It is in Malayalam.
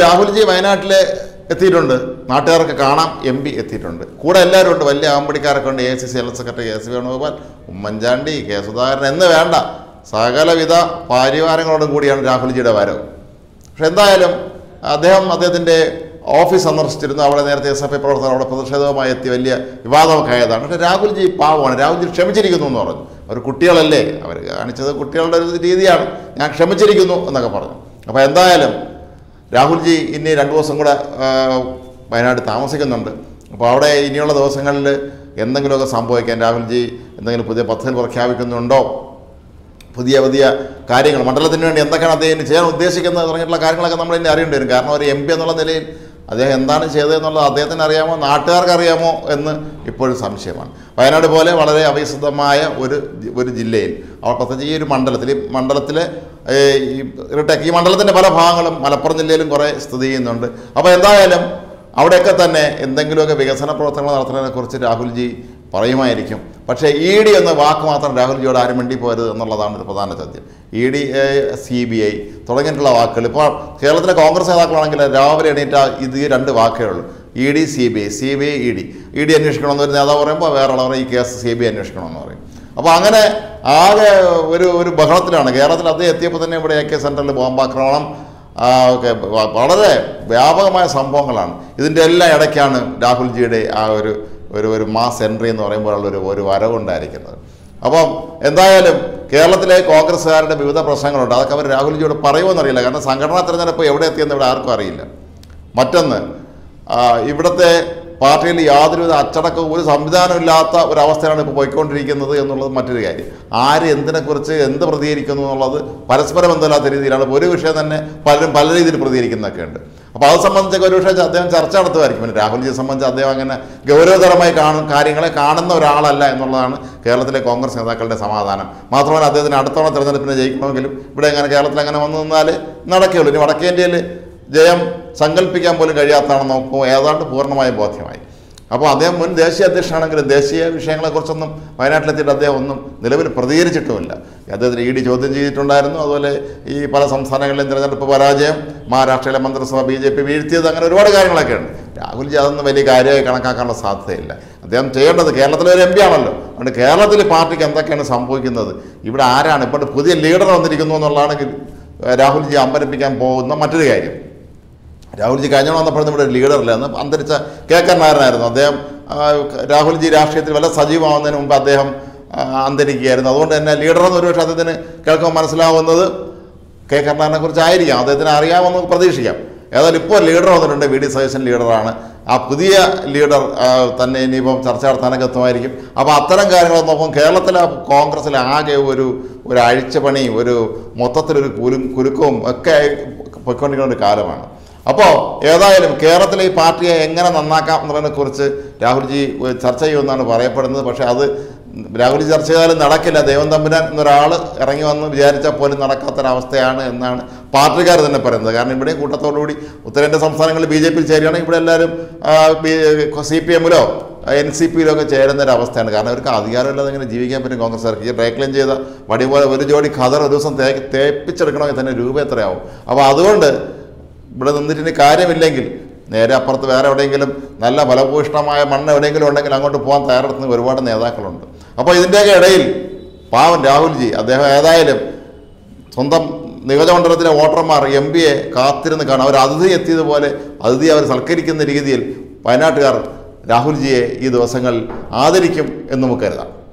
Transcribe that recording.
രാഹുൽജി വയനാട്ടിൽ എത്തിയിട്ടുണ്ട് നാട്ടുകാർക്ക് കാണാം എം പി എത്തിയിട്ടുണ്ട് കൂടെ എല്ലാവരും ഉണ്ട് വലിയ ആമ്പടിക്കാരൊക്കെ ഉണ്ട് A C C general secretary A C Venugopal Oommen Chandy K Sudhakaran എന്ന് വേണ്ട സകലവിധ പാരിവാരങ്ങളോടും കൂടിയാണ് രാഹുൽജിയുടെ വരവ് പക്ഷെ എന്തായാലും അദ്ദേഹം അദ്ദേഹത്തിൻ്റെ ഓഫീസ് സന്ദർശിച്ചിരുന്നു അവിടെ നേരത്തെ എസ് എഫ് ഐ പ്രവർത്തകർ അവിടെ പ്രതിഷേധവുമായി എത്തി വലിയ വിവാദമൊക്കെ ആയതാണ് പക്ഷേ രാഹുൽജി പാവമാണ് രാഹുൽജി ക്ഷമിച്ചിരിക്കുന്നു എന്ന് പറഞ്ഞു അവർ കുട്ടികളല്ലേ അവർ കാണിച്ചത് കുട്ടികളുടെ ഒരു രീതിയാണ് ഞാൻ ക്ഷമിച്ചിരിക്കുന്നു എന്നൊക്കെ പറഞ്ഞു അപ്പോൾ എന്തായാലും രാഹുൽജി ഇനി രണ്ട് ദിവസം കൂടെ ആ, വയനാട് താമസിക്കുന്നുണ്ട് അപ്പോൾ അവിടെ ഇനിയുള്ള ദിവസങ്ങളിൽ എന്തെങ്കിലുമൊക്കെ സംഭവിക്കാൻ രാഹുൽജി എന്തെങ്കിലും പുതിയ പദ്ധതി പ്രഖ്യാപിക്കുന്നുണ്ടോ പുതിയ പുതിയ കാര്യങ്ങൾ മണ്ഡലത്തിന് വേണ്ടി എന്തൊക്കെയാണ് അദ്ദേഹം ഇനി ചെയ്യാൻ ഉദ്ദേശിക്കുന്നത് തുടങ്ങിയിട്ടുള്ള കാര്യങ്ങളൊക്കെ നമ്മൾ ഇനി അറിയേണ്ടി വരും കാരണം ഒരു എം പി എന്നുള്ള നിലയിൽ അദ്ദേഹം എന്താണ് ചെയ്തതെന്നുള്ളത് അദ്ദേഹത്തിന് അറിയാമോ നാട്ടുകാർക്ക് അറിയാമോ എന്ന് ഇപ്പോഴും സംശയമാണ് വയനാട് പോലെ വളരെ അവിശുദ്ധമായ ഒരു ജി- ഒരു ജില്ലയിൽ അവർ പ്രത്യേകിച്ച് ഈ ഒരു മണ്ഡലത്തിൽ ഈ മണ്ഡലത്തിലെ ഏ, ഈ ഇറിട്ടേക്ക് ഈ മണ്ഡലത്തിൻ്റെ പല ഭാഗങ്ങളും മലപ്പുറം ജില്ലയിലും കുറേ സ്ഥിതി ചെയ്യുന്നുണ്ട് അപ്പോൾ എന്തായാലും അവിടെയൊക്കെ തന്നെ എന്തെങ്കിലുമൊക്കെ വികസന പ്രവർത്തനങ്ങൾ നടത്തുന്നതിനെക്കുറിച്ച് രാഹുൽജി പറയുമായിരിക്കും പക്ഷേ ഇ ഡി എന്ന വാക്ക് മാത്രം രാഹുൽജിയോട് ആരും വേണ്ടി പോരുത് എന്നുള്ളതാണ് ഒരു പ്രധാന ചോദ്യം E D C B I തുടങ്ങിയിട്ടുള്ള വാക്കുകൾ ഇപ്പോൾ കേരളത്തിലെ കോൺഗ്രസ് നേതാക്കളാണെങ്കിൽ രാവിലെ എണീറ്റ ഇത് ഈ രണ്ട് വാക്കേ ഉള്ളൂ E D C B I C B I E D E D അന്വേഷിക്കണമെന്ന് ഒരു നേതാവ് പറയുമ്പോൾ വേറെ ആൾ പറയും ഈ കേസ് സി ബി ഐ അന്വേഷിക്കണമെന്ന് പറയും അപ്പോൾ അങ്ങനെ ആകെ ഒരു ഒരു ബഹളത്തിലാണ് കേരളത്തിൽ അദ്ദേഹം എത്തിയപ്പോൾ തന്നെ ഇവിടെ എ കെ സെൻറ്ററിൽ ബോംബാക്രമണം ആ, ഒക്കെ വ- വളരെ വ്യാപകമായ സംഭവങ്ങളാണ് ഇതിൻ്റെ എല്ലാം ഇടയ്ക്കാണ് രാഹുൽജിയുടെ ആ ഒരു ഒരു ഒരു മാസ് എൻട്രി എന്ന് പറയുമ്പോഴുള്ള ഒരു ഒരു വരവുണ്ടായിരിക്കുന്നത് അപ്പം എന്തായാലും കേരളത്തിലെ കോൺഗ്രസ്സുകാരുടെ വിവിധ പ്രശ്നങ്ങളുണ്ട് അതൊക്കെ അവർ രാഹുൽജിയോട് പറയുമെന്നറിയില്ല കാരണം സംഘടനാ തെരഞ്ഞെടുപ്പ് എവിടെ എത്തിയെന്ന് ഇവിടെ ആർക്കും അറിയില്ല മറ്റൊന്ന് ആ, ഇവിടുത്തെ പാർട്ടിയിൽ യാതൊരുവിധ അച്ചടക്കവും ഒരു സംവിധാനമില്ലാത്ത ഒരവസ്ഥയാണ് ഇപ്പോൾ പോയിക്കൊണ്ടിരിക്കുന്നത് എന്നുള്ളത് മറ്റൊരു കാര്യം ആര് എന്തിനെക്കുറിച്ച് എന്ത് പ്രതികരിക്കുന്നു എന്നുള്ളത് പരസ്പരം ബന്ധമില്ലാത്ത രീതിയിലാണ് ഒരു വിഷയം തന്നെ പലരും പല രീതിയിൽ പ്രതികരിക്കുന്നതൊക്കെ ഉണ്ട് അപ്പോൾ അത് സംബന്ധിച്ചൊക്കെ ഒരു പക്ഷേ അദ്ദേഹം ചർച്ച നടത്തുമായിരിക്കും പിന്നെ രാഹുൽജിയെ സംബന്ധിച്ച് അദ്ദേഹം അങ്ങനെ ഗൗരവതരമായി കാണും കാര്യങ്ങളെ കാണുന്ന ഒരാളല്ല എന്നുള്ളതാണ് കേരളത്തിലെ കോൺഗ്രസ് നേതാക്കളുടെ സമാധാനം മാത്രമല്ല അദ്ദേഹത്തിന് അടുത്തവണ തെരഞ്ഞെടുപ്പിന് ജയിക്കണമെങ്കിലും ഇവിടെ അങ്ങനെ കേരളത്തിൽ അങ്ങനെ വന്നു നിന്നാൽ നടക്കുകയുള്ളൂ ഇനി വടക്കേ ഇന്ത്യയിൽ ജയം സങ്കല്പിക്കാൻ പോലും കഴിയാത്തതാണെന്ന് നമുക്ക് ഏതാണ്ട് പൂർണ്ണമായും ബോധ്യമായി അപ്പോൾ അദ്ദേഹം മുൻ ദേശീയ അധ്യക്ഷനാണെങ്കിലും ദേശീയ വിഷയങ്ങളെക്കുറിച്ചൊന്നും വയനാട്ടിലെത്തിയിട്ട് അദ്ദേഹം ഒന്നും നിലവിൽ പ്രതികരിച്ചിട്ടുമില്ല അദ്ദേഹത്തിന് ഇ ഡി ചോദ്യം ചെയ്തിട്ടുണ്ടായിരുന്നു അതുപോലെ ഈ പല സംസ്ഥാനങ്ങളിലെയും തിരഞ്ഞെടുപ്പ് പരാജയം മഹാരാഷ്ട്രയിലെ മന്ത്രിസഭ ബി ജെ പി വീഴ്ത്തിയത് അങ്ങനെ ഒരുപാട് കാര്യങ്ങളൊക്കെ ഉണ്ട് രാഹുൽജി അതൊന്നും വലിയ കാര്യമായി കണക്കാക്കാനുള്ള സാധ്യതയില്ല അദ്ദേഹം ചെയ്യേണ്ടത് കേരളത്തിലെ ഒരു എം പി ആണല്ലോ അതുകൊണ്ട് കേരളത്തിൽ പാർട്ടിക്ക് എന്തൊക്കെയാണ് സംഭവിക്കുന്നത് ഇവിടെ ആരാണ് ഇപ്പോൾ പുതിയ ലീഡർ വന്നിരിക്കുന്നു എന്നുള്ളതാണ് രാഹുൽജി അമ്പരപ്പിക്കാൻ പോകുന്ന മറ്റൊരു കാര്യം രാഹുൽജി കഴിഞ്ഞ തവണ വന്നപ്പോഴും ഇവിടെ ഒരു ലീഡറില്ല അന്ന് അന്തരിച്ച കെ കരുണാകരനായിരുന്നു അദ്ദേഹം ആ, രാഹുൽജി രാഷ്ട്രീയത്തിൽ വളരെ സജീവമാവുന്നതിന് മുമ്പ് അദ്ദേഹം ആ, അന്തരിക്കുകയായിരുന്നു അതുകൊണ്ട് തന്നെ ലീഡറെന്ന് ഒരുപക്ഷെ അദ്ദേഹത്തിന് കേൾക്കുമ്പോൾ മനസ്സിലാവുന്നത് കെ കരുണാകരനെ കുറിച്ചായിരിക്കാം അദ്ദേഹത്തിന് അറിയാമെന്ന് പ്രതീക്ഷിക്കാം ഏതായാലും ഇപ്പോൾ ലീഡർ വന്നിട്ടുണ്ട് വി ഡി സതീശൻ ലീഡറാണ് ആ പുതിയ ലീഡർ ആ, തന്നെ ഇനിയിപ്പം ചർച്ച നടത്താനൊക്കെ എത്തുമായിരിക്കും അപ്പോൾ അത്തരം കാര്യങ്ങൾ നോക്കുമ്പോൾ കേരളത്തിലെ കോൺഗ്രസ്സിലെ ആകെ ഒരു ഒരു അഴിച്ചുപണി ഒരു മൊത്തത്തിലൊരു കുരു കുരുക്കവും ഒക്കെ പൊയ്ക്കൊണ്ടിരിക്കുന്ന ഒരു കാലമാണ് അപ്പോൾ ഏതായാലും കേരളത്തിലെ ഈ പാർട്ടിയെ എങ്ങനെ നന്നാക്കാം എന്നുള്ളതിനെക്കുറിച്ച് രാഹുൽജി ഏഹ്, ചർച്ച ചെയ്യുമെന്നാണ് പറയപ്പെടുന്നത് പക്ഷേ അത് രാഹുൽജി ചർച്ച ചെയ്താലും നടക്കില്ല ദേവൻ തമ്പുരാൻ എന്നൊരാൾ ഇറങ്ങി വന്ന് വിചാരിച്ചാൽ പോലും നടക്കാത്തൊരവസ്ഥയാണ് എന്നാണ് പാർട്ടിക്കാർ തന്നെ പറയുന്നത് കാരണം ഇവിടെയും കൂട്ടത്തോടുകൂടി ഉത്തരേന്ത്യ സംസ്ഥാനങ്ങളിൽ ബി ജെ പിയിൽ ചേരുകയാണെങ്കിൽ ഇവിടെ എല്ലാവരും സി പി എമ്മിലോ എൻ സി പിയിലൊക്കെ ചേരുന്ന ഒരു അവസ്ഥയാണ് കാരണം അവർക്ക് അധികാരമില്ലാതെ ഇങ്ങനെ ജീവിക്കാൻ പറ്റും കോൺഗ്രസ്സുകാർക്ക് ഈ ഡ്രൈക്ലീൻ ചെയ്ത വടി പോലെ ഒരു ജോഡി ഖദർ ഒരു ദിവസം തേ തേപ്പിച്ചെടുക്കണമെങ്കിൽ തന്നെ രൂപ എത്രയാവും അപ്പോൾ അതുകൊണ്ട് ഇവിടെ നിന്നിട്ട് ഇനി കാര്യമില്ലെങ്കിൽ നേരെ അപ്പുറത്ത് വേറെ എവിടെയെങ്കിലും നല്ല ഫലഭൂഷണമായ മണ്ണ് എവിടെയെങ്കിലും ഉണ്ടെങ്കിൽ അങ്ങോട്ട് പോകാൻ തയ്യാറെടുക്കുന്ന ഒരുപാട് നേതാക്കളുണ്ട് അപ്പോൾ ഇതിൻ്റെയൊക്കെ ഇടയിൽ പാവം രാഹുൽജി അദ്ദേഹം ഏതായാലും സ്വന്തം നിയോജകമണ്ഡലത്തിലെ വോട്ടർമാർ എം പിയെ കാത്തിരുന്ന് കാണും അവർ അതിഥി എത്തിയതുപോലെ അതിഥി അവർ സൽക്കരിക്കുന്ന രീതിയിൽ വയനാട്ടുകാർ രാഹുൽജിയെ ഈ ദിവസങ്ങൾ ആദരിക്കും എന്ന് നമുക്ക് കരുതാം